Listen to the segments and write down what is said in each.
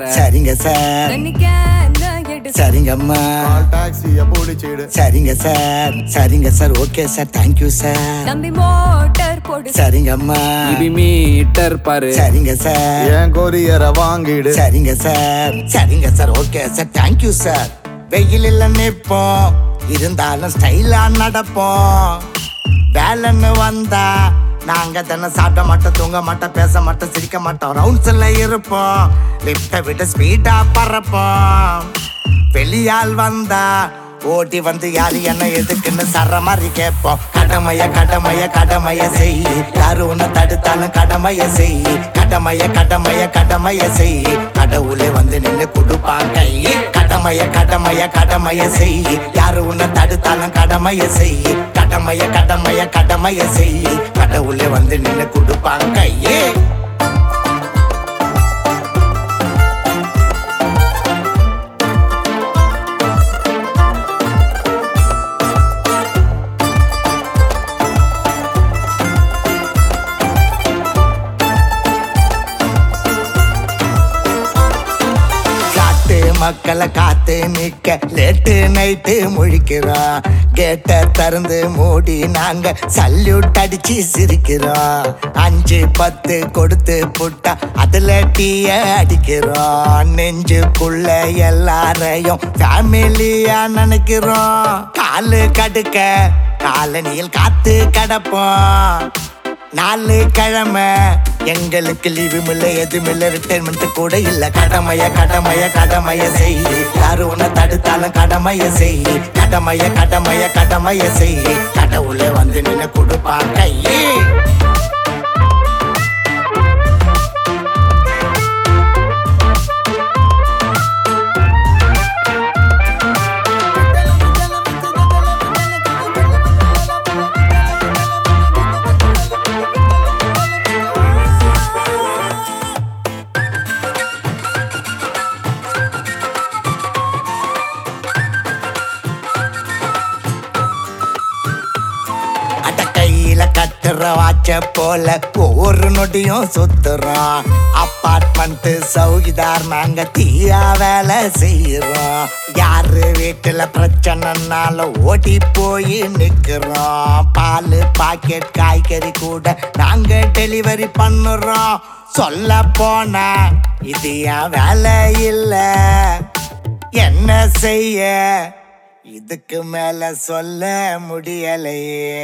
சரிங்க சார் தண்ணிக்க என்ன எடு சரிங்கம்மா கால் டாக்ஸிய பிடிச்சிடு சரிங்க சார் சரிங்க sir okay sir thank you sir தம்பி மோட்டார் போடு சரிங்கம்மா இபி மீட்டர் பாரு சரிங்க சார் என் கொரியரை வாங்கிடு சரிங்க சார் சரிங்க sir okay sir thank you sir வெயிலில் நிற்போம் இருந்தாலும் ஸ்டைலா நடப்போம் வேலைன்னு வந்தா நாங்க தானே சாப்பிட மாட்டோம் தூங்க மாட்டோம் பேச மாட்டோம் சிரிக்க மாட்டோம் ரவுண்ட்ஸ்ல இருப்போம் லிப்ட விட்டு ஸ்பீடா பறப்போம் வெளியால் வந்தா ஓடி வந்து யாரு என்ன எதுக்குன்னு சர மாதிரி கேட்போம் கடமைய கடமைய கடமைய செய் யாரு உன்னை தடுத்தாலும் கடமைய செய் கடமைய கடமைய கடமைய செய் கடவுளே வந்து நின்னு கொடுப்பான் கை கடமைய கடமைய கடமைய செய் யாரு உன்னை தடுத்தாலும் கடமைய செய் கடமைய கடமைய கடமைய செய் கடவுளே வந்து நின்னு கொடுப்பான் கையே காட்டு மக்களை காத்து நிக்க லேட்டு நைட்டு முழிக்கிறோம் கேட்ட திறந்து மூடி நாங்க சல்யூட் அடிச்சு சிரிக்கிறோம் அஞ்சு பத்து கொடுத்து புட்டா அதுல டீய அடிக்கிறோம் நெஞ்சுக்குள்ள எல்லாரையும் ஃபேமிலியா நினைக்கிறோம் காலு கடுக்க காலனியில் காத்து கடப்போம் நாலு கிழமை எங்களுக்கு லீவு மில்ல எதுமில்ல ரிட்டைர்மெண்ட் கூட இல்ல கடமைய கடமைய கடமைய செய் யாரு உன்னை தடுத்தாலும் கடமைய செய் கடமைய கடமைய கடமைய செய் கடவுளே வந்து நின்னு கொடுப்பான் கையே அட கையில கட்டுற வாட்ச போல ஒவ்வொரு நொடியும் சுத்துறோம் அப்பார்ட்மெண்ட் சௌகிதார் நாங்க தீயா வேலை செய்யறோம் யாரு வீட்டுல பிரச்சனைனாலும் ஓடி போய் நிக்கிறோம் பால் பாக்கெட் காய்கறி கூட நாங்க டெலிவரி பண்ணுறோம் சொல்ல போனா இது என் வேலை இல்லை என்ன செய்ய இதுக்கு மேல சொல்ல முடியலையே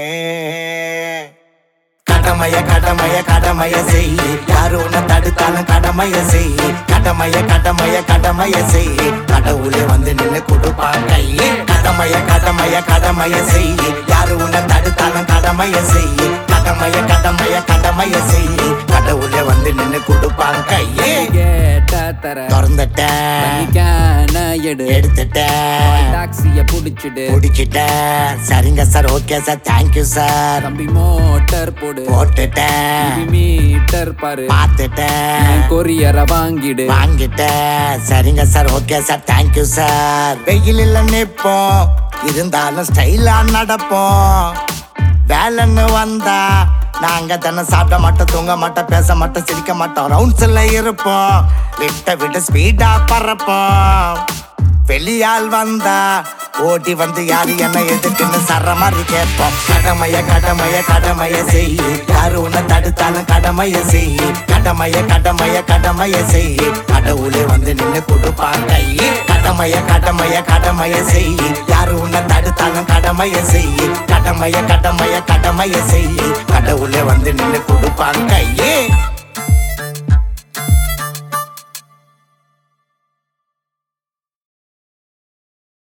கடமைய கடமைய கடமைய செய் யாரு உன்னை தடுத்தாலும் கடமைய செய் கடமைய கடமைய கடமைய செய் கடவுளே வந்து நின்னு கொடுப்பான் கை கடமைய கடமைய கடமைய செய் யாரு உன்னை தடுத்தாலும் கடமைய செய் கடமைய கடமைய கடமைய செய் கடவுளே வந்து நின்னு கொடுப்பான் கையே கேட்ட தர திறந்துட்டேன் தண்ணிக்கான எடு எடுத்துட்டேன் டாக்ஸிய புடிச்சிடு முடிச்சிட்டேன் சரிங்க sir okay sir thank you sir தம்பி மோட்டார் போடு போட்டுட்டேன் இபி மீட்டர் பாரு பார்த்துட்டேன் கொரியரை வாங்கிடு வாங்கிட்டேன் சரிங்க sir okay sir thank you sir வெயிலில் நிற்போம் இருந்தாலும் ஸ்டைலா நடப்போம் வேலைன்னு வந்தா நாங்க தானே சாப்பிட மாட்டோம் தூங்க மாட்டோம் பேச மாட்டோம் சிரிக்க மாட்டோம் ரவுண்ட்ஸ்ல இருப்போம் லிப்ட விட்டு ஸ்பீடா பறப்போம் வெளியால் வந்தா ஓடி வந்து யாரு என்ன எதுக்குன்னு சர மாதிரி கேட்போம் கடமைய கடமைய கடமைய செய் யாரு உன்னை தடுத்தாலும் கடமைய செய் கடமைய கடமைய கடமைய செய் கடவுளே வந்து நின்னு கொடுப்பான் கை கடமைய கடமைய கடமைய செய் யாரு உன்னை தடுத்தாலும் கடமைய செய் கடமைய கடமைய கடமைய செய் கடவுளே வந்து நின்னு கொடுப்பான் கையே